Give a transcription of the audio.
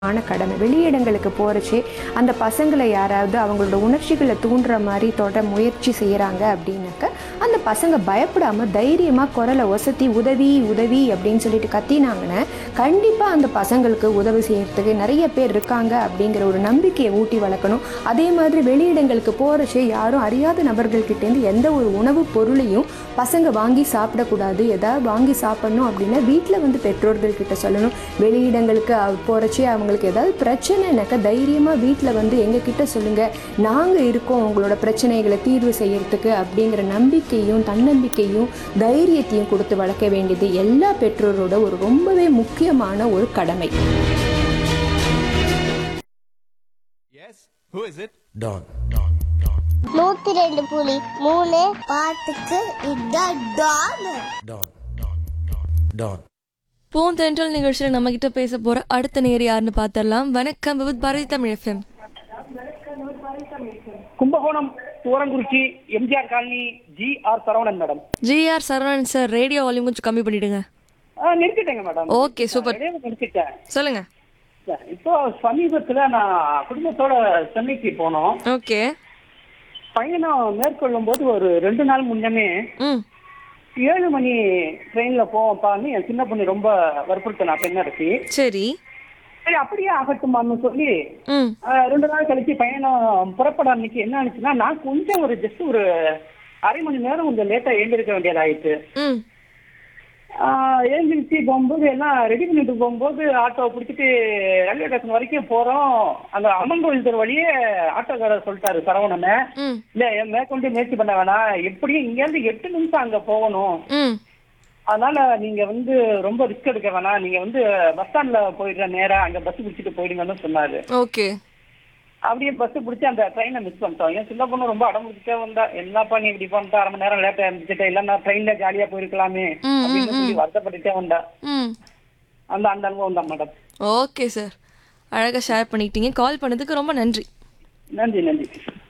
ஆன கடமை வெளியிடங்களுக்கு போகிறச்சே அந்த பசங்களை யாராவது அவங்களோட உணர்ச்சிகளை தூண்டுற மாதிரி தொட முயற்சி செய்கிறாங்க அப்படின்னாக்க அந்த பசங்க பயப்படாமல் தைரியமாக குரலை ஒசத்தி உதவி உதவி அப்படின்னு சொல்லிட்டு கத்தினாங்கன்னா கண்டிப்பாக அந்த பசங்களுக்கு உதவி செய்யறதுக்கு நிறைய பேர் இருக்காங்க அப்படிங்கிற ஒரு நம்பிக்கையை ஊட்டி வளர்க்கணும் அதே மாதிரி வெளியிடங்களுக்கு போகிறச்சே யாரும் அறியாத நபர்கள்கிட்டேருந்து எந்த ஒரு உணவுப் பொருளையும் பசங்க வாங்கி சாப்பிடக்கூடாது ஏதாவது வாங்கி சாப்பிடணும் அப்படின்னா வீட்டில் வந்து பெற்றோர்கள் கிட்ட சொல்லணும் வெளியிடங்களுக்கு போகிறச்சே அவங்களுக்கு ஏதாவது பிரச்சனைனாக்கா தைரியமாக வீட்டில் வந்து எங்ககிட்ட சொல்லுங்கள் நாங்கள் இருக்கோம் உங்களோட பிரச்சனைகளை தீர்வு செய்யறதுக்கு அப்படிங்கிற நம்பிக்கையும் தன்னம்பிக்கையும் தைரியத்தையும் கொடுத்து வளர்க்க வேண்டியது எல்லா பெற்றோரோட ஒரு ரொம்பவே முக்கியமான ஒரு கடமை Yes? Who is it? Don. நூத்தி ரெண்டு புலி மூணு பாட்டுக்கு இதான் டான் Don. Don. பூந்தென்றல் நிகழ்ச்சியில் நம்ம கிட்ட பேச போற அடுத்த நேர் யாருன்னு பார்த்தரலாம் வணக்கம் Vividh Bharati Tamil FM Kumbakonam Thurangurichi MGR colony G R Saravanan madam GR Saravanan sir radio volume கொஞ்சம் கம்மி பண்ணிடுங்க ஆ, நிறுத்திட்டேங்க மேடம் ஓகே சூப்பர் இடையில நிறுத்திட்டேன் சொல்லுங்க இப்போ சமீபத்துல நான் குடும்பத்தோட சென்னைக்கு போனோம் ஓகே பயணம் மேற்கொள்ளும் போது ஒரு ரெண்டு நாள் முன்னமே ம் ஏழு மணி ட்ரெயின்ல போவோம்ப்பான்னு என் சின்ன பொண்ணு ரொம்ப வற்புறுத்தினா பெண்ணரசி சரி சரி அப்படியே ஆகட்டுமான்னு சொல்லி ம் ஆ, ரெண்டு நாள் கழிச்சு பயணம் புறப்பட அன்னைக்கு என்ன ஆனிச்சுன்னா நான் கொஞ்சம் ஒரு ஜஸ்ட் ஒரு அரை மணி நேரம் கொஞ்சம் லேட்டா எழுந்திருக்க வேண்டியதாயிட்டு ம் ஆஹ் எழுந்திருச்சு போகும்போது எல்லாம் ரெடி பண்ணிட்டு போகும்போது ஆட்டோ பிடிச்சிட்டு ரயில்வே ஸ்டேஷன் வரைக்கும் போறோம் அந்த அம்மன் கோயில் தெரு வழியே ஆட்டோக்காரர் சொல்லிட்டாரு சரவணனை ம் இல்ல என் மேற்கொண்டு முயற்சி பண்ண வேணாம் எப்படியும் இங்க இருந்து எட்டு நிமிஷம் அங்க போகணும் ம் அதனால நீங்க வந்து ரொம்ப ரிஸ்க் எடுக்க வேணாம் நீங்க வந்து பஸ் ஸ்டாண்ட்ல போயிடுற நேரா அங்க பஸ் பிடிச்சிட்டு போயிடுங்கன்னு சொன்னாரு ஓகே அப்படியே பஸ் பிடிச்சி அந்த ட்ரெயினை மிஸ் பண்ணிட்டோம் என் சின்ன பொண்ணு ரொம்ப அடம் பிடிச்சிட்டே வந்தா என்னப்பா நீ இப்படி பண்ணிட்டு அரை மணி நேரம் லேட்டா இருந்துச்சுட்டு இல்ல நான் ட்ரெயின்ல ஜாலியா போயிருக்கலாமே ம், அப்படின்னு சொல்லி வருத்தப்பட்டுட்டே வந்தா ம் அந்த அந்த அனுபவம் தான் மேடம் ஓகே சார் அழகாக ஷேர் பண்ணிக்கிட்டீங்க கால் பண்ணதுக்கு ரொம்ப நன்றி நன்றி நன்றி